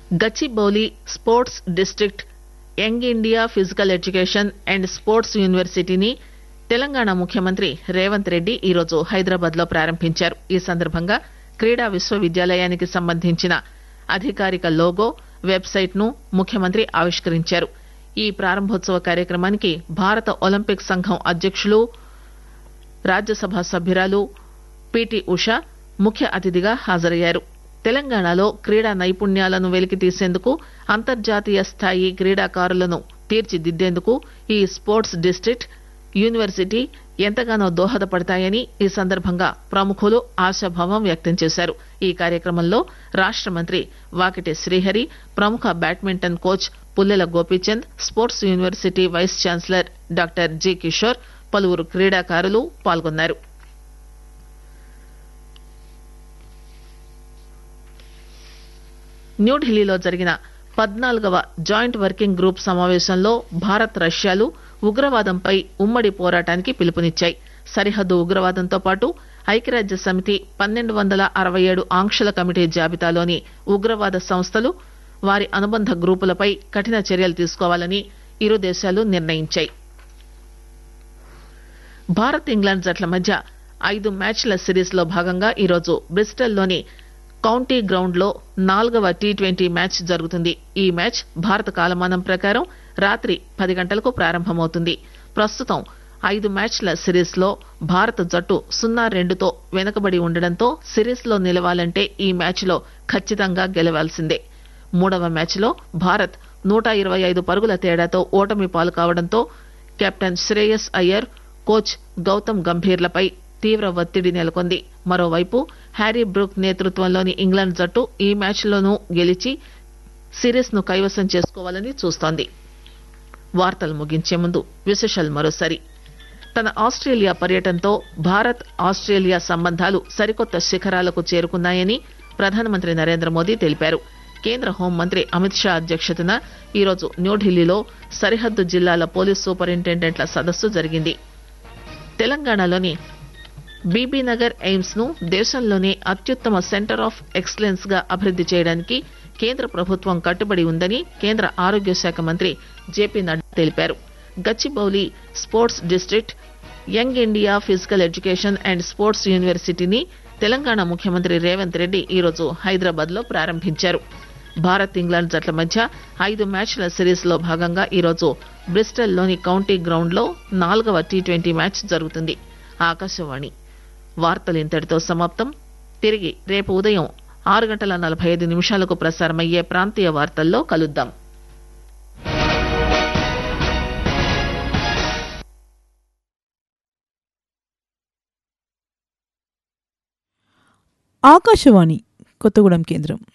Gachibowli sports district Young India physical education and sports యూనివర్సిటీని తెలంగాణ ముఖ్యమంత్రి రేవంత్ రెడ్డి ఈరోజు హైదరాబాద్ లో ప్రారంభించారు ఈ సందర్భంగా క్రీడా విశ్వవిద్యాలయానికి సంబంధించిన అధికారిక లోగో వెబ్సైట్ ను ముఖ్యమంత్రి ఆవిష్కరించారు ఈ ప్రారంభోత్సవ కార్యక్రమానికి భారత ఒలింపిక్ సంఘం అధ్యకులు రాజ్యసభ సభ్యురాలు పిటి ఉష ముఖ్య అతిథిగా హాజరయ్యారు తెలంగాణలో క్రీడా నైపుణ్యాలను వెలికితీసేందుకు అంతర్జాతీయ స్థాయి క్రీడాకారులను తీర్చిదిద్దేందుకు ఈ స్పోర్ట్స్ డిస్టిక్ట్ యూనివర్సిటీ ఎంతగానో దోహదపడతాయని ఈ సందర్భంగా ప్రముఖులు ఆశాభావం వ్యక్తం చేశారు ఈ కార్యక్రమంలో రాష్ట మంత్రి వాకిటి శ్రీహరి ప్రముఖ badminton coach Pullela Gopichand sports university vice chancellor doctor G Kishore పలువురు క్రీడాకారులు పాల్గొన్నారు న్యూఢిల్లీలో జరిగిన పద్నాలుగవ జాయింట్ వర్కింగ్ గ్రూప్ సమావేశంలో భారత్ రష్యాలు ఉగ్రవాదంపై ఉమ్మడి పోరాటానికి పిలుపునిచ్చాయి సరిహద్దు ఉగ్రవాదంతో పాటు ఐక్యరాజ్య సమితి పన్నెండు వందల అరవై ఏడు ఆంక్షల కమిటీ జాబితాలోని ఉగ్రవాద సంస్థలు వారి అనుబంధ గ్రూపులపై కఠిన చర్యలు తీసుకోవాలని ఇరు దేశాలు నిర్ణయించాయి భారత్ ఇంగ్లాండ్ జట్ల మధ్య ఐదు మ్యాచ్ల సిరీస్ లో భాగంగా ఈరోజు బ్రిస్టల్లోని కౌంటీ గ్రౌండ్ లో నాలుగవ టీ ట్వంటీ మ్యాచ్ జరుగుతుంది ఈ మ్యాచ్ భారత కాలమానం ప్రకారం రాత్రి పది గంటలకు ప్రారంభమవుతుంది ప్రస్తుతం ఐదు మ్యాచ్ల సిరీస్ లో భారత జట్టు సున్నా రెండుతో వెనుకబడి ఉండడంతో సిరీస్ లో నిలవాలంటే ఈ మ్యాచ్ లో ఖచ్చితంగా గెలవాల్సిందే మూడవ మ్యాచ్ లో భారత్ నూట ఇరవై ఐదు పరుగుల తేడాతో ఓటమి పాలు కావడంతో కెప్టెన్ శ్రేయస్ అయ్యర్ కోచ్ గౌతమ్ గంభీర్లపై తీవ్ర ఒత్తిడి నెలకొంది మరోవైపు హ్యారీ బ్రూక్ నేతృత్వంలోని ఇంగ్లాండ్ జట్టు ఈ మ్యాచ్లోనూ గెలిచి సిరీస్ ను కైవసం చేసుకోవాలని చూస్తోంది వార్తలు ముగించే ముందు విశేషాలు మరోసారి తన ఆస్ట్రేలియా పర్యటనతో భారత్ ఆస్ట్రేలియా సంబంధాలు సరికొత్త శిఖరాలకు చేరుకున్నాయని ప్రధానమంత్రి నరేంద్ర మోదీ తెలిపారు కేంద్ర హోంమంత్రి అమిత్ షా అధ్యక్షతన ఈరోజు న్యూఢిల్లీలో సరిహద్దు జిల్లాల పోలీస్ సూపరింటెండెంట్ల సదస్సు జరిగింది తెలంగాణలోని బీబీనగర్ ఎయిమ్స్ ను దేశంలోనే అత్యుత్తమ సెంటర్ ఆఫ్ ఎక్సలెన్స్ గా అభివృద్ది చేయడానికి కేంద్ర ప్రభుత్వం కట్టుబడి ఉందని కేంద్ర ఆరోగ్య శాఖ మంత్రి జేపీ నడ్డా తెలిపారు Gachibowli sports district Young India physical education and sports యూనివర్సిటీని తెలంగాణ ముఖ్యమంత్రి రేవంత్ రెడ్డి ఈరోజు హైదరాబాద్ లో ప్రారంభించారు భారత్ ఇంగ్లాండ్ జట్ల మధ్య ఐదు మ్యాచ్ల సిరీస్ లో భాగంగా ఈరోజు బ్రిస్టల్లోని కౌంటీ గ్రౌండ్ లో నాలుగవ టీ ట్వంటీ మ్యాచ్ జరుగుతుంది ఆకాశవాణి వార్తలు ఇంతటితో సమాప్తం తిరిగి రేపు ఉదయం ఆరు గంటల నలభై ఐదు నిమిషాలకు ప్రసారమయ్యే ప్రాంతీయ వార్తల్లో కలుద్దాం ఆకాశవాణి కొత్తగూడెం కేంద్రం